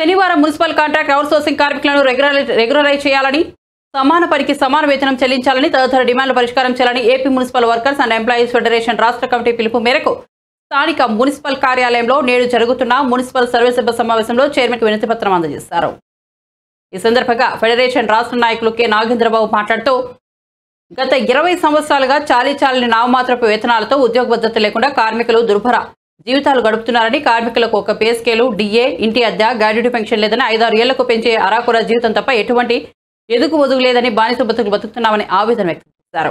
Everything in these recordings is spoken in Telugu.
శనివారం మున్సిపల్ కాంట్రాక్ట్ అవుట్సోర్సింగ్ కార్మికులను రెగ్యులర్ రెగ్యులరైజ్ చేయాలని సమాన పనికి సమాన వేతనం చెల్లించాలని తదితర డిమాండ్లు పరిష్కారం చేయాలని AP municipal workers and employees federation రాష్ట్ర కమిటీ పిలుపు మేరకు స్థానిక మున్సిపల్ కార్యాలయంలో నేడు జరుగుతున్న మున్సిపల్ సర్వీస్ సభ సమావేశంలో చైర్మన్కి వినతి పత్రం అందజేశారు ఈ సందర్భంగా ఫెడరేషన్ రాష్ట్ర నాయకులు కె నాగేంద్రబాబు మాట్లాడుతూ గత ఇరవై సంవత్సరాలుగా చాలీ చాలని నామమాత్రపు వేతనాలతో ఉద్యోగ భద్రత లేకుండా కార్మికులు దుర్భర జీవితాలు గడుపుతున్నారని కార్మికులకు ఒక పే స్కేలు డిఏ ఇంటి అద్దె గ్రాడ్యుటీ పెన్షన్ లేదని ఐదారు ఏళ్లకు పెంచే అరాకుర జీవితం తప్ప ఎటువంటి ఎదుగు ఒదుగు లేదని బానిస బతుకులు బతుకుతున్నామని ఆవేదన వ్యక్తం చేశారు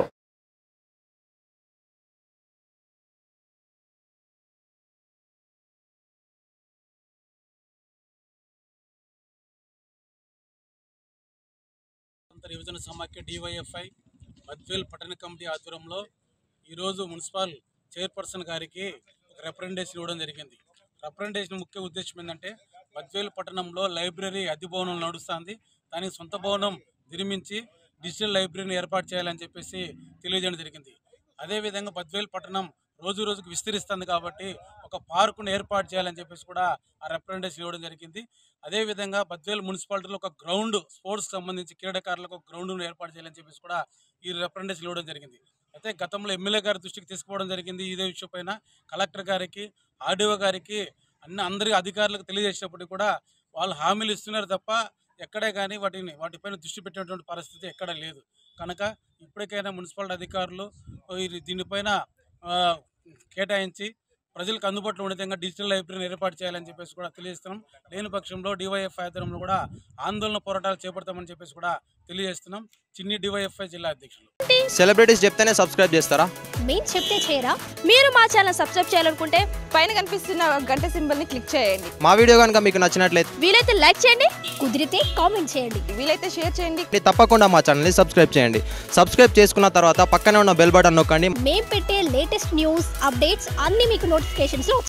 స్వతంత్ర యువజన సమాఖ్య డివైఎఫ్ఐ బద్వేల్ పట్టణ కమిటీ ఆధ్వర్యంలో ఈరోజు మున్సిపల్ చైర్పర్సన్ గారికి ఒక రిప్రజెంటేషన్ ఇవ్వడం జరిగింది రిప్రజెంటేషన్ ముఖ్య ఉద్దేశం ఏంటంటే బద్వేల్ పట్టణంలో లైబ్రరీ అద్దె భవనం నడుస్తుంది దానికి సొంత భవనం నిర్మించి డిజిటల్ లైబ్రరీని ఏర్పాటు చేయాలని చెప్పేసి తెలియజేయడం జరిగింది అదేవిధంగా బద్వేల్ పట్టణం రోజు రోజుకు విస్తరిస్తుంది కాబట్టి ఒక పార్కును ఏర్పాటు చేయాలని చెప్పేసి కూడా ఆ రిప్రజెంటేషన్ ఇవ్వడం జరిగింది అదేవిధంగా బద్వేల్ మున్సిపాలిటీలో ఒక గ్రౌండ్ స్పోర్ట్స్ సంబంధించి క్రీడాకారులకు ఒక గ్రౌండ్ను ఏర్పాటు చేయాలని చెప్పేసి కూడా ఈ రిప్రజెంటేషన్ ఇవ్వడం జరిగింది అయితే గతంలో ఎమ్మెల్యే గారి దృష్టికి తీసుకుపోవడం జరిగింది ఇదే విషయం పైన కలెక్టర్ గారికి ఆర్డీఓ గారికి అన్ని అందరి అధికారులకు తెలియజేసినప్పటికీ కూడా వాళ్ళు హామీలు ఇస్తున్నారు తప్ప ఎక్కడే కానీ వాటిని వాటిపైన దృష్టి పెట్టినటువంటి పరిస్థితి ఎక్కడ లేదు కనుక ఇప్పటికైనా మున్సిపాలిటీ అధికారులు ఈ దీనిపైన ఆ, కేటాయించి ప్రజలకు అందుబాటులో ఉండే విధంగా డిజిటల్ లైబ్రరీని ఏర్పాటు చేయాలని చెప్పేసి కూడా తెలియజేస్తున్నాం లేని పక్షంలో డివైఎఫ్ ఆధ్వర్యంలో కూడా ఆందోళన పోరాటాలు చేపడతామని చెప్పేసి కూడా తెలియజేస్తున్నాం చిన్ని డివైఎఫ్ఐ జిల్లా అధ్యక్షులు సెలబ్రిటీస్ చెప్తేనే సబ్స్క్రైబ్ చేస్తారా మేము చెప్తే చేయరా మీరు మా ఛానల్ సబ్స్క్రైబ్ చేయాలనుకుంటే పైన కనిపిస్తున్న గంట సింబల్ ని క్లిక్ చేయండి మా వీడియో కనుక మీకు నచ్చినట్లయితే వీలైతే లైక్ చేయండి కుదిరితే కామెంట్ చేయండి వీలైతే షేర్ చేయండి తప్పకుండా మా ఛానల్ని సబ్స్క్రైబ్ చేయండి సబ్స్క్రైబ్ చేసుకున్న తర్వాత పక్కనే ఉన్న బెల్ బటన్ నొక్కండి మేము పెట్టే లేటెస్ట్ న్యూస్ అప్డేట్స్ అన్నీ మీకు నోటిఫికేషన్స్